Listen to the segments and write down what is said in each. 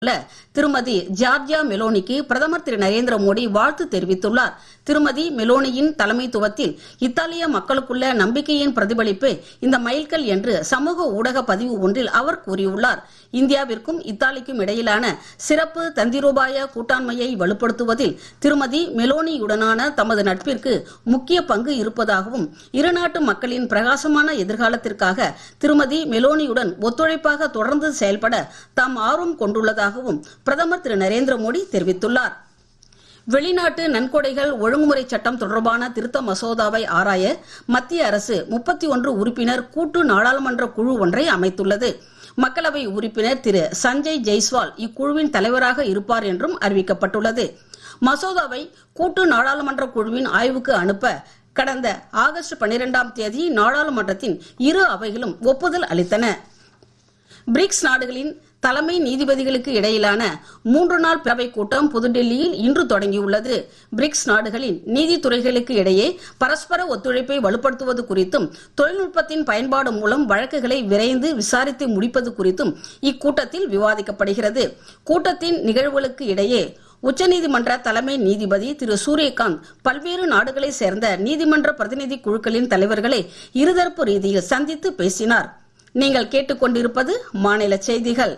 உள்ள திருமதி ஜார்ஜியா மெலோனிக்கு பிரதமர் திரு நரேந்திர மோடி வாழ்த்து தெரிவித்துள்ளார் திருமதி மெலோனியின் தலைமைத்துவத்தில் இத்தாலிய மக்களுக்குள்ள நம்பிக்கையின் பிரதிபலிப்பு இந்த மைல்கல் என்று சமூக ஊடக பதிவு ஒன்றில் அவர் கூறியுள்ளார் இந்தியாவிற்கும் இத்தாலிக்கும் இடையிலான சிறப்பு தந்திரோபாய கூட்டாண்மையை வலுப்படுத்துவதில் திருமதி மெலோனியுடனான தமது நட்பிற்கு முக்கிய பங்கு இருப்பதாகவும் இருநாட்டு மக்களின் பிரகாசமான எதிர்காலத்திற்காக திருமதி மெலோனியுடன் ஒத்துழைப்பாக தொடர்ந்து செயல்பட தாம் ஆர்வம் கொண்டுள்ளதாகவும் பிரதமர் திரு நரேந்திர மோடி தெரிவித்துள்ளார் வெளிநாட்டு நன்கொடைகள் ஒழுங்குமுறை சட்டம் தொடர்பான திருத்த மசோதாவை ஆராய மத்திய அரசு முப்பத்தி ஒன்று உறுப்பினர் கூட்டு நாடாளுமன்ற குழு ஒன்றை அமைத்துள்ளது மக்களவை உறுப்பினர் திரு சஞ்சய் ஜெய்ஸ்வால் இக்குழுவின் தலைவராக இருப்பார் என்றும் அறிவிக்கப்பட்டுள்ளது மசோதாவை கூட்டு நாடாளுமன்ற குழுவின் ஆய்வுக்கு அனுப்ப கடந்த ஆகஸ்ட் பனிரெண்டாம் தேதி நாடாளுமன்றத்தின் இரு அவைகளும் ஒப்புதல் அளித்தன பிரிக்ஸ் நாடுகளின் தலைமை நீதிபதிகளுக்கு இடையிலான மூன்று நாள் பேரவை கூட்டம் புதுடெல்லியில் இன்று தொடங்கியுள்ளது பிரிக்ஸ் நாடுகளின் நீதித்துறைகளுக்கு இடையே பரஸ்பர ஒத்துழைப்பை வலுப்படுத்துவது குறித்தும் தொழில்நுட்பத்தின் பயன்பாடு மூலம் வழக்குகளை விரைந்து விசாரித்து முடிப்பது குறித்தும் இக்கூட்டத்தில் விவாதிக்கப்படுகிறது கூட்டத்தின் நிகழ்வுகளுக்கு இடையே உச்சநீதிமன்ற தலைமை நீதிபதி திரு சூரியகாந்த் பல்வேறு நாடுகளைச் சேர்ந்த நீதிமன்ற பிரதிநிதி குழுக்களின் தலைவர்களை இருதரப்பு ரீதியில் சந்தித்து பேசினார் நீங்கள் கேட்டுக்கொண்டிருப்பது மாநில செய்திகள்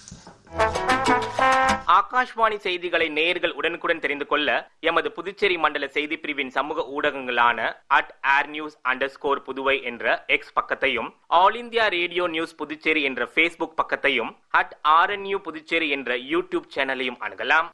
ஆகாஷ்வாணி செய்திகளை நேயர்கள் உடனுக்குடன் தெரிந்து கொள்ள எமது புதுச்சேரி மண்டல செய்தி பிரிவின் சமூக ஊடகங்களான at air news underscore Puduvai என்ற எக்ஸ் பக்கத்தையும் all India radio news Puducherry என்ற ஃபேஸ்புக் பக்கத்தையும் அட் ஆர்என்யூ புதுச்சேரி என்ற யூடியூப் சேனலையும் அணுகலாம்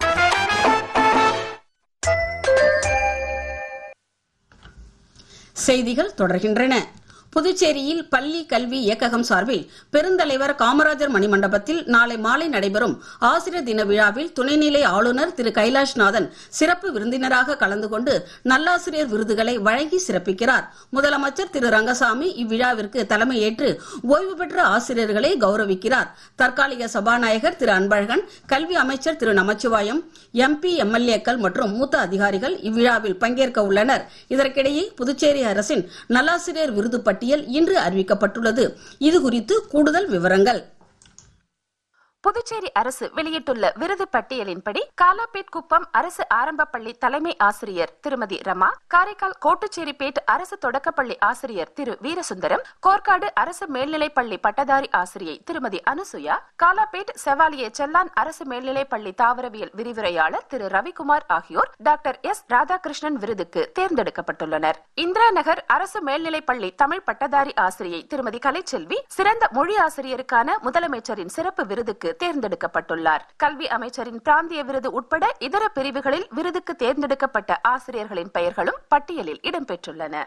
செய்திகள் தொடர்கின்றன புதுச்சேரியில் பள்ளி கல்வி இயக்ககம் சார்பில் பெருந்தலைவர் காமராஜர் மணிமண்டபத்தில் நாளை மாலை நடைபெறும் ஆசிரியர் தின விழாவில் துணைநிலை ஆளுநர் திரு கைலாஷ்நாதன் சிறப்பு விருந்தினராக கலந்து கொண்டு நல்லாசிரியர் விருதுகளை வழங்கி சிறப்பிக்கிறார் முதலமைச்சர் திரு ரங்கசாமி இவ்விழாவிற்கு தலைமையேற்று ஓய்வு பெற்ற ஆசிரியர்களை கௌரவிக்கிறார் தற்காலிக சபாநாயகர் திரு அன்பழகன் கல்வி அமைச்சர் திரு நமச்சிவாயம் எம்பி எம்எல்ஏக்கள் மற்றும் மூத்த அதிகாரிகள் இவ்விழாவில் பங்கேற்க உள்ளனர் இதற்கிடையே புதுச்சேரி அரசின் நல்லாசிரியர் விருது பட்டியல் இன்று அறிவிக்கப்பட்டுள்ளது இது குறித்து கூடுதல் விவரங்கள் புதுச்சேரி அரசு வெளியிட்டுள்ள விருது பட்டியலின்படி காலாப்பேட் குப்பம் அரசு ஆரம்ப பள்ளி தலைமை ஆசிரியர் திருமதி ரமா காரைக்கால் கோட்டுச்சேரிப்பேட் அரசு தொடக்கப்பள்ளி ஆசிரியர் திரு வீரசுந்தரம் கோர்க்காடு அரசு மேல்நிலைப் பள்ளி பட்டதாரி ஆசிரியை திருமதி அனுசுயா காலாப்பேட் செவாலிய செல்லான் அரசு மேல்நிலைப் பள்ளி தாவரவியல் விரிவுரையாளர் திரு ரவிக்குமார் ஆகியோர் டாக்டர் எஸ் ராதாகிருஷ்ணன் விருதுக்கு தேர்ந்தெடுக்கப்பட்டுள்ளனர் இந்திரா நகர் அரசு மேல்நிலைப் பள்ளி தமிழ் பட்டதாரி ஆசிரியை திருமதி கலைச்செல்வி சிறந்த மொழி ஆசிரியருக்கான முதலமைச்சரின் சிறப்பு விருதுக்கு தேர்ந்தெடுக்கப்பட்டுள்ளார் கல்வி அமைச்சரின் பிராந்திய விருது உட்பட இதர பிரிவுகளில் விருதுக்கு தேர்ந்தெடுக்கப்பட்ட ஆசிரியர்களின் பெயர்களும் பட்டியலில் இடம்பெற்றுள்ளன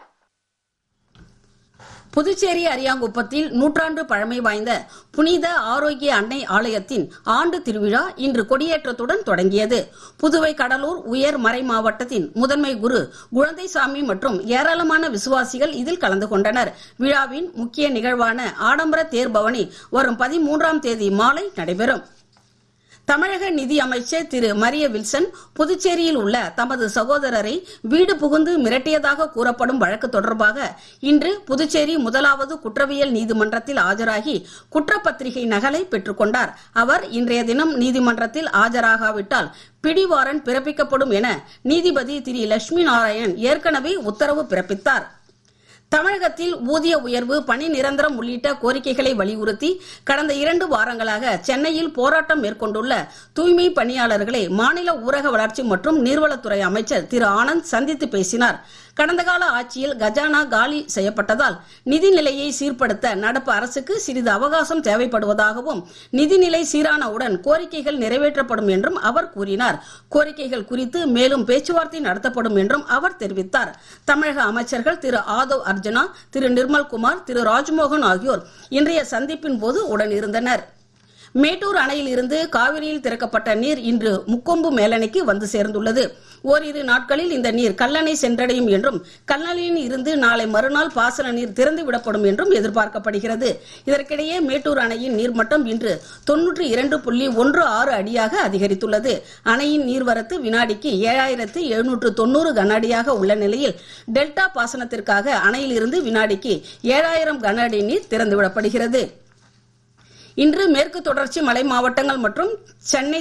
புதுச்சேரி அரியாங்குப்பத்தில் நூற்றாண்டு பழமை வாய்ந்த புனித ஆரோக்கிய அன்னை ஆலயத்தின் ஆண்டு திருவிழா இன்று கொடியேற்றத்துடன் தொடங்கியது புதுவை கடலூர் உயர் மறை மாவட்டத்தின் முதன்மை குரு குழந்தைசாமி மற்றும் ஏராளமான விசுவாசிகள் இதில் கலந்து கொண்டனர் விழாவின் முக்கிய நிகழ்வான ஆடம்பர தேர்பவனி வரும் பதிமூன்றாம் தேதி மாலை நடைபெறும் தமிழக நிதி அமைச்சர் திரு மரிய வில்சன் புதுச்சேரியில் உள்ள தமது சகோதரரை வீடு புகுந்து மிரட்டியதாக கூறப்படும் வழக்கு தொடர்பாக இன்று புதுச்சேரி முதலாவது குற்றவியல் நீதிமன்றத்தில் ஆஜராகி குற்றப்பத்திரிகை நகலை பெற்றுக்கொண்டார் அவர் இன்றைய தினம் நீதிமன்றத்தில் ஆஜராகாவிட்டால் பிடிவாரண்ட் பிறப்பிக்கப்படும் என நீதிபதி திரு லட்சுமி நாராயணன் ஏற்கனவே உத்தரவு பிறப்பித்தார் தமிழகத்தில் ஊதிய உயர்வு பணி நிரந்தரம் உள்ளிட்ட கோரிக்கைகளை வலியுறுத்தி கடந்த இரண்டு வாரங்களாக சென்னையில் போராட்டம் மேற்கொண்டுள்ள தூய்மை பணியாளர்களை மாநில ஊரக வளர்ச்சி மற்றும் நீர்வளத்துறை அமைச்சர் திரு ஆனந்த் சந்தித்து பேசினார் கடந்த கால ஆட்சியில் கஜானா காலி செய்யப்பட்டதால் நிதிநிலையை சீர்படுத்த நடப்பு அரசுக்கு சிறிது அவகாசம் தேவைப்படுவதாகவும் நிதிநிலை சீரானவுடன் கோரிக்கைகள் நிறைவேற்றப்படும் என்றும் அவர் கூறினார் கோரிக்கைகள் குறித்து மேலும் பேச்சுவார்த்தை நடத்தப்படும் என்றும் அவர் தெரிவித்தார் தமிழக அமைச்சர்கள் திரு ஆதவ் அர்ஜுனா திரு நிர்மல்குமார் திரு ராஜ்மோகன் ஆகியோர் இன்றைய சந்திப்பின் போது உடனிருந்தனர் மேட்டூர் அணையில் இருந்து காவிரியில் திறக்கப்பட்ட நீர் இன்று முக்கொம்பு மேலணைக்கு வந்து சேர்ந்துள்ளது ஓரிரு நாட்களில் இந்த நீர் கல்லணை சென்றடையும் என்றும் கல்லணையில் இருந்து நாளை மறுநாள் பாசன நீர் திறந்து விடப்படும் என்றும் எதிர்பார்க்கப்படுகிறது இதற்கிடையே மேட்டூர் அணையின் நீர்மட்டம் இன்று தொன்னூற்றி இரண்டு புள்ளி ஒன்று ஆறு அடியாக அதிகரித்துள்ளது அணையின் நீர்வரத்து வினாடிக்கு ஏழாயிரத்து எழுநூற்று தொண்ணூறு கன அடியாக உள்ள நிலையில் டெல்டா பாசனத்திற்காக அணையிலிருந்து வினாடிக்கு ஏழாயிரம் கன அடி நீர் திறந்துவிடப்படுகிறது இன்று மேற்கு தொடர்ச்சி மலை மாவட்டங்கள் மற்றும் சென்னை